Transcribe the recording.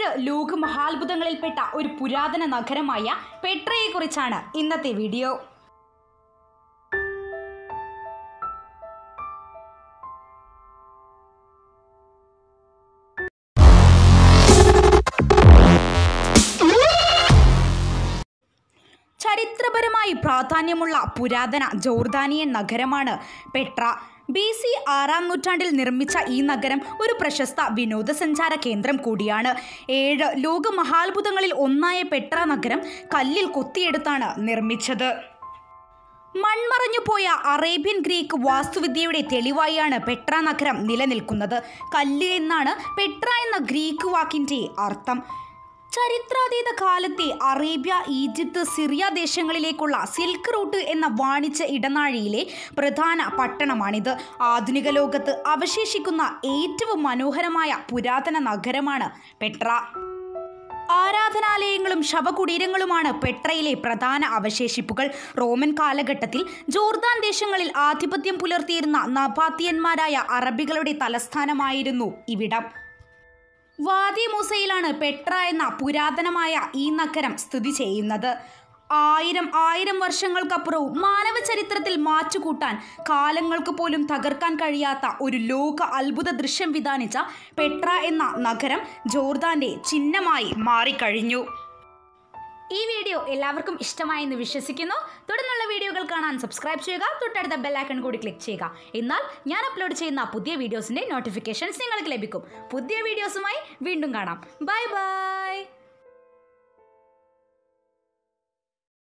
ഏഴ് ലോക മഹാത്ഭുതങ്ങളിൽപ്പെട്ട ഒരു പുരാതന നഗരമായ പെട്രയെക്കുറിച്ചാണ് ഇന്നത്തെ വീഡിയോ ചരിത്രപരമായി പ്രാധാന്യമുള്ള പുരാതന ജോർദാനിയൻ നഗരമാണ് പെട്ര ബി സി ആറാം നൂറ്റാണ്ടിൽ നിർമ്മിച്ച ഈ നഗരം ഒരു പ്രശസ്ത വിനോദസഞ്ചാര കേന്ദ്രം കൂടിയാണ് ഏഴ് ലോക മഹാത്ഭുതങ്ങളിൽ ഒന്നായ പെട്ര നഗരം കല്ലിൽ കൊത്തിയെടുത്താണ് നിർമ്മിച്ചത് മൺമറഞ്ഞു പോയ അറേബ്യൻ ഗ്രീക്ക് വാസ്തുവിദ്യയുടെ തെളിവായാണ് പെട്ര നഗരം നിലനിൽക്കുന്നത് കല്ല് എന്നാണ് പെട്ര എന്ന ഗ്രീക്ക് വാക്കിൻ്റെ അർത്ഥം ചരിത്രാതീത കാലത്തെ അറേബ്യ ഈജിപ്ത് സിറിയ ദേശങ്ങളിലേക്കുള്ള സിൽക്ക് റൂട്ട് എന്ന വാണിജ്യ ഇടനാഴിയിലെ പ്രധാന പട്ടണമാണിത് ആധുനിക ലോകത്ത് അവശേഷിക്കുന്ന ഏറ്റവും മനോഹരമായ പുരാതന നഗരമാണ് പെട്ര ആരാധനാലയങ്ങളും ശവകുടീരങ്ങളുമാണ് പെട്രയിലെ പ്രധാന അവശേഷിപ്പുകൾ റോമൻ കാലഘട്ടത്തിൽ ജോർദാൻ ദേശങ്ങളിൽ ആധിപത്യം പുലർത്തിയിരുന്ന നബാത്തിയന്മാരായ അറബികളുടെ തലസ്ഥാനമായിരുന്നു ഇവിടം വാദി മൂസയിലാണ് പെട്ര എന്ന പുരാതനമായ ഈ നഗരം സ്ഥിതി ചെയ്യുന്നത് ആയിരം ആയിരം വർഷങ്ങൾക്കപ്പുറവും മാനവ ചരിത്രത്തിൽ മാറ്റുകൂട്ടാൻ കാലങ്ങൾക്ക് പോലും തകർക്കാൻ കഴിയാത്ത ഒരു ലോക അത്ഭുത ദൃശ്യം വിധാനിച്ച പെട്ര എന്ന നഗരം ജോർദാന്റെ ചിഹ്നമായി മാറിക്കഴിഞ്ഞു ഈ വീഡിയോ എല്ലാവർക്കും ഇഷ്ടമായെന്ന് വിശ്വസിക്കുന്നു തുടർന്നുള്ള വീഡിയോകൾ കാണാൻ സബ്സ്ക്രൈബ് ചെയ്യുക തൊട്ടടുത്ത ബെല്ലൈക്കൺ കൂടി ക്ലിക്ക് ചെയ്യുക എന്നാൽ ഞാൻ അപ്ലോഡ് ചെയ്യുന്ന പുതിയ വീഡിയോസിൻ്റെ നോട്ടിഫിക്കേഷൻസ് നിങ്ങൾക്ക് ലഭിക്കും പുതിയ വീഡിയോസുമായി വീണ്ടും കാണാം ബൈ ബൈ